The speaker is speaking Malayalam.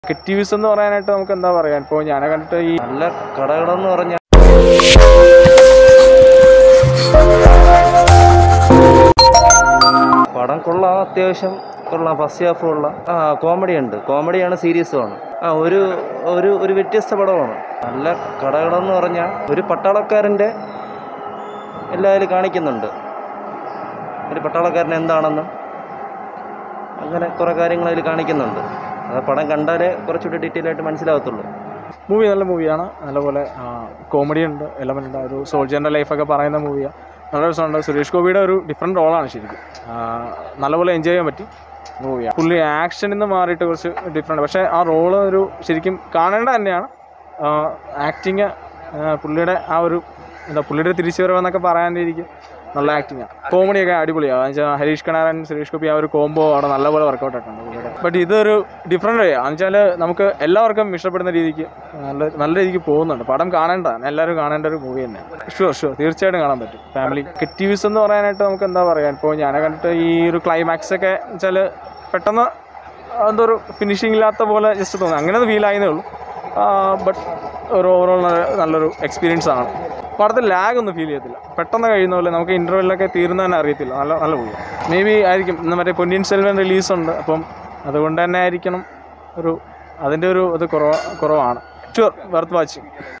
നെഗറ്റീവ്സ് എന്ന് പറയാനായിട്ട് നമുക്ക് എന്താ പറയാ ഇപ്പോൾ ഞാൻ കണ്ടിട്ട് ഈ നല്ല കടകളെന്ന് പറഞ്ഞാൽ പടം കൊള്ളാം അത്യാവശ്യം കൊള്ളാം ഫസ്റ്റ് ഹാഫ് കൊള്ളാം ആ കോമഡി ഉണ്ട് കോമഡിയാണ് സീരിയസുമാണ് ആ ഒരു ഒരു ഒരു വ്യത്യസ്ത പടമാണ് നല്ല കടകളെന്ന് പറഞ്ഞാൽ ഒരു പട്ടാളക്കാരൻ്റെ എല്ലാവരും കാണിക്കുന്നുണ്ട് ഒരു പട്ടാളക്കാരൻ എന്താണെന്നും അങ്ങനെ കുറേ കാര്യങ്ങൾ അതിൽ കാണിക്കുന്നുണ്ട് അത് പടം കണ്ടാലേ കുറച്ചുകൂടി ഡീറ്റെയിൽ ആയിട്ട് മനസ്സിലാവത്തുള്ളൂ മൂവി നല്ല മൂവിയാണ് നല്ലപോലെ കോമഡി ഉണ്ട് എലമെൻ്റ് ഉണ്ട് ഒരു സോൾജറിൻ്റെ ലൈഫൊക്കെ പറയുന്ന മൂവിയാണ് നല്ല രസമുണ്ട് സുരേഷ് ഗോപിയുടെ ഒരു ഡിഫറെൻറ്റ് റോളാണ് ശരിക്കും ആ, നല്ലപോലെ എൻജോയ് ചെയ്യാൻ പറ്റി മൂവിയാണ് പുള്ളി ആക്ഷനിൽ നിന്ന് മാറിയിട്ട് കുറച്ച് ഡിഫറെൻറ്റ് പക്ഷേ ആ റോള് ഒരു ശരിക്കും കാണേണ്ട തന്നെയാണ് ആക്ടിങ് പുള്ളിയുടെ ആ ഒരു എന്താ പുള്ളിയുടെ തിരിച്ചുവരവെന്നൊക്കെ പറയാൻ രീതിക്ക് നല്ല ആക്ടിങ്ങാണ് കോമഡിയൊക്കെ അടിപൊളിയാണ് എന്ന് വെച്ചാൽ ഹരീഷ് കണാരൻ സുരേഷ് ഗോപി ആ ഒരു കോംബോ അവിടെ നല്ലപോലെ വർക്കൗട്ട് ആയിട്ടുണ്ട് പുള്ളിയുടെ ബട്ട് ഇതൊരു ഡിഫറെൻറ്റ് വേ എന്ന് വെച്ചാൽ നമുക്ക് എല്ലാവർക്കും ഇഷ്ടപ്പെടുന്ന രീതിക്ക് നല്ല നല്ല രീതിക്ക് പോകുന്നുണ്ട് പടം കാണേണ്ടതാണ് എല്ലാവരും കാണേണ്ട ഒരു മൂവി തന്നെയാണ് ഷുവർ ഷുവർ തീർച്ചയായിട്ടും കാണാൻ പറ്റും ഫാമിലി നെഗറ്റീവ്സ് എന്ന് പറയാനായിട്ട് നമുക്ക് എന്താ പറയുക ഇപ്പോൾ ഞാൻ കണ്ടിട്ട് ഈ ഒരു ക്ലൈമാക്സ് ഒക്കെ വെച്ചാൽ പെട്ടെന്ന് എന്തോ ഒരു ഫിനിഷിംഗ് ഇല്ലാത്ത പോലെ ജസ്റ്റ് തോന്നുന്നു അങ്ങനെ ഒന്ന് ഫീൽ ആയതേ ഉള്ളൂ ബട്ട് ഒരു ഓവറോൾ നല്ലൊരു എക്സ്പീരിയൻസ് ആണ് പടത്തിൽ ലാഗ് ഒന്നും ഫീൽ ചെയ്യത്തില്ല പെട്ടെന്ന് കഴിയുന്ന പോലെ നമുക്ക് ഇൻ്റർവെല്ലൊക്കെ തീരുന്ന തന്നെ അറിയത്തില്ല നല്ല നല്ല മൂവി മേ ബി ആയിരിക്കും ഇന്ന് മറ്റേ പൊന്നിയിൻ സെൽവൻ റിലീസുണ്ട് അപ്പം അതുകൊണ്ട് തന്നെ ആയിരിക്കണം ഒരു അതിൻ്റെ ഒരു ഇത് കുറവ് കുറവാണ് ഷുവർ വർത്ത് വാച്ചിങ്